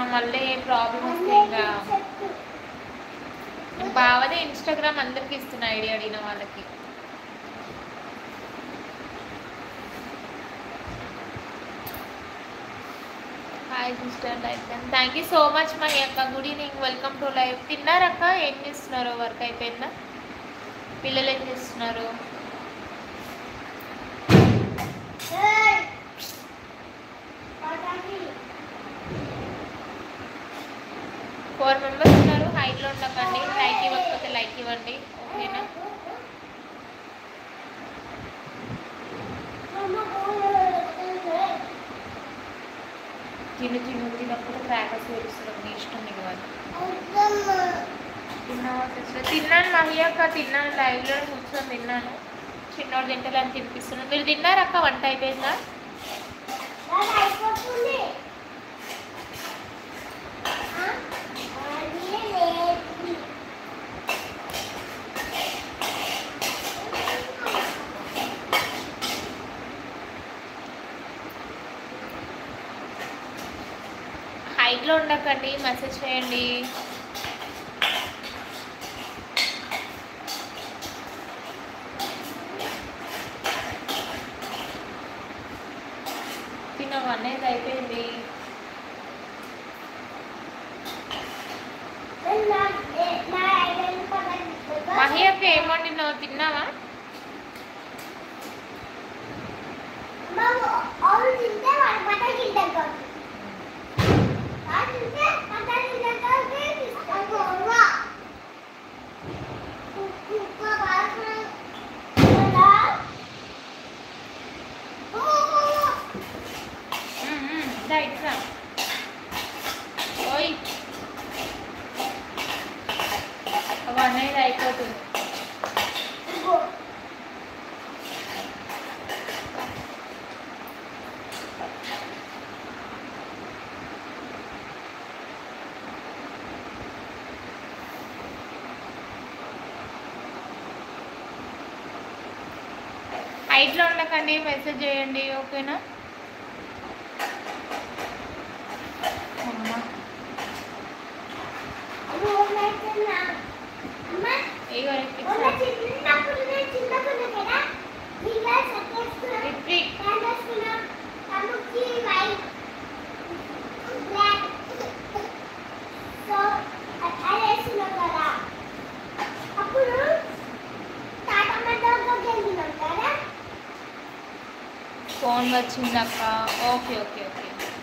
మళ్ళీ ప్రాబ్లం వస్తే ఇంకా బావదే ఇన్స్టాగ్రామ్ అందరికి ఇస్తున్నా ఐడియా అడిగిన వాళ్ళకి hi sister life thank you so much my అక్క good evening welcome to life తిన్నారక్క ఏం చేస్తున్నారు వర్క్ అయిపోయిందా పిల్లలు ఏం చేస్తున్నారు ఫోర్ మెంబర్స్ ఉన్నారు హైట్లో ఉండకండి లైక్ ఇవ్వకపోతే లైక్ ఇవ్వండి ఓకేనా చిన్న చిన్న తిన్నప్పుడు క్రాకర్స్ వేస్తున్నాం మీ ఇష్టం మీకు వాళ్ళు తిన్నావా సిస్టర్ తిన్నాను మహియాక తిన్నాను లైవ్లో కూర్చొని తిన్నాను చిన్నోడు తింటలేని తినిపిస్తున్నాను మీరు తిన్నారక్క వంట అయిపోయిందా హైట్లో ఉండకండి మెసేజ్ చేయండి తినవా అనేది అయిపోయింది మహియక్క ఏం వండినావు తిన్నావా మ్మ్, మ్మ్. దా ఇట్రా ఓయ్ అవి అనేది అయిపోతుంది హైట్లో ఉండకండి మెసేజ్ చేయండి ఓకేనా అమ్మా ఇగో రిపీట్ అప్పుడు తాతమ్మ గెలిచినాం కదా ఫోన్ వచ్చిందక్క ఓకే ఓకే ఓకే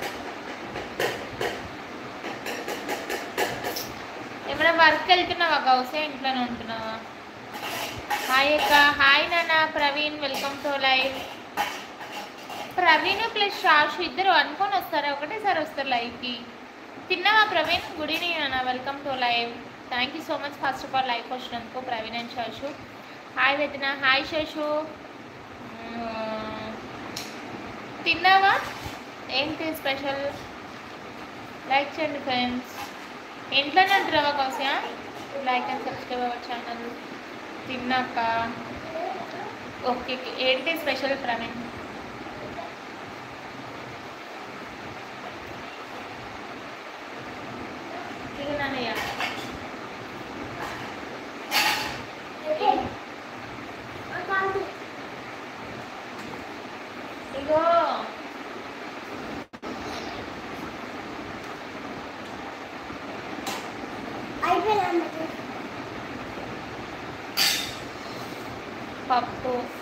ఏమైనా వర్క్ వెళ్తున్నావా గౌసే ఇంట్లోనే ఉంటున్నావా హాయ్ అక్క హాయ్ నాన్న Praveen welcome to live Praveen plus Shashu ఇద్దరు అనుకొని వస్తారా ఒకటేసారి వస్తారు లైవ్కి తిన్నావా ప్రవీణ్ గుడ్ ఈవినింగ్ అన్న welcome to live thank you so much first of all live వచ్చినందుకు ప్రవీణ్ అండ్ శాషు హాయ్ వెతిన హాయ్ శశు మ్మ్. తిన్నావా ఏంటి స్పెషల్ లైక్ చేయండి ఫ్రెండ్స్ ఇంట్లోనే ఉంటున్నావా Kausha like and subscribe our channel తిన్నాక ఓకే ఓకే. ఏంటి స్పెషల్ ప్రవీణ్ ఇక నాన్నయ్య ఇగో అయిపోయింది పప్పు